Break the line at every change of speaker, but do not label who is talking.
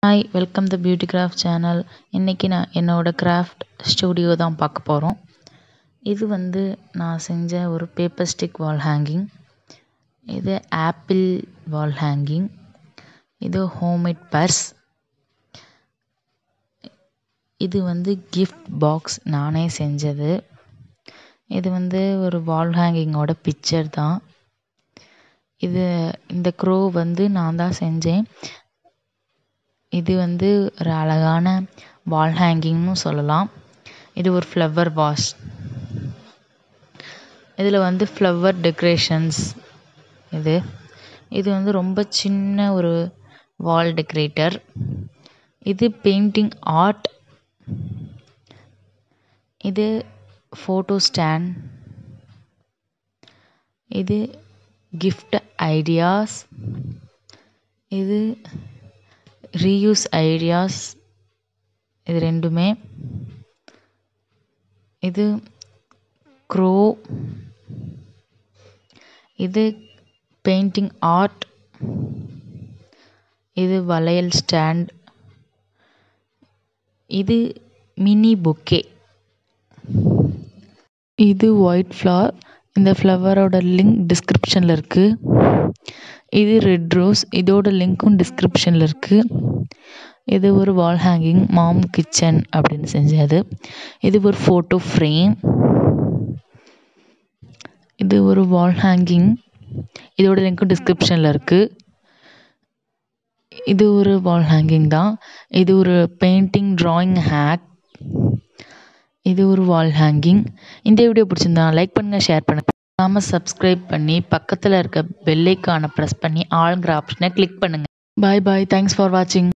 hi welcome the beauty craft channel இன்றைக்கி நான் என்னோடய கிராஃப்ட் ஸ்டூடியோ தான் பார்க்க போகிறோம் இது வந்து நான் செஞ்ச ஒரு பேப்பர் ஸ்டிக் வால் ஹேங்கிங் இது ஆப்பிள் வால் ஹேங்கிங் இது ஹோம்மேட் பர்ஸ் இது வந்து கிஃப்ட் பாக்ஸ் நானே செஞ்சது இது வந்து ஒரு வால் ஹேங்கிங்கோட பிக்சர் தான் இது இந்த க்ரோ வந்து நான் தான் செஞ்சேன் இது வந்து ஒரு அழகான வால் ஹேங்கிங்னு சொல்லலாம் இது ஒரு ஃப்ளவர் வாஷ் இதில் வந்து ஃப்ளவர் டெக்கரேஷன்ஸ் இது இது வந்து ரொம்ப சின்ன ஒரு வால் டெக்கரேட்டர் இது பெயிண்டிங் ஆர்ட் இது ஃபோட்டோ ஸ்டாண்ட் இது கிஃப்ட் ஐடியாஸ் இது ரீயூஸ் ஐடியாஸ் இது ரெண்டுமே இது க்ரோ இது பெயிண்டிங் ஆர்ட் இது வளையல் ஸ்டாண்ட் இது மினி பொக்கே இது ஒயிட் ஃப்ளவர் இந்த ஃப்ளவரோட லிங்க் டிஸ்கிரிப்ஷனில் இருக்குது இது ரெட் ரோஸ் இதோட லிங்க்கும் டிஸ்கிரிப்ஷனில் இருக்குது இது ஒரு வால் ஹேங்கிங் மாம் கிச்சன் அப்படின்னு செஞ்சது இது ஒரு ஃபோட்டோ ஃப்ரேம் இது ஒரு வால் ஹேங்கிங் இதோட லிங்க்கும் டிஸ்கிரிப்ஷனில் இருக்குது இது ஒரு வால் ஹேங்கிங் தான் இது ஒரு பெயிண்டிங் ட்ராயிங் ஹேக் இது ஒரு வால் ஹேங்கிங் இந்த வீடியோ பிடிச்சிருந்தா லைக் பண்ணுங்கள் ஷேர் பண்ணுங்கள் மறக்காமல் சப்ஸ்கிரைப் பண்ணி பக்கத்தில் இருக்க பெல்லைக்கானை ப்ரெஸ் பண்ணி ஆளுங்கிற ஆப்ஷனை கிளிக் பண்ணுங்கள் பாய் பாய் தேங்க்ஸ் ஃபார் வாட்சிங்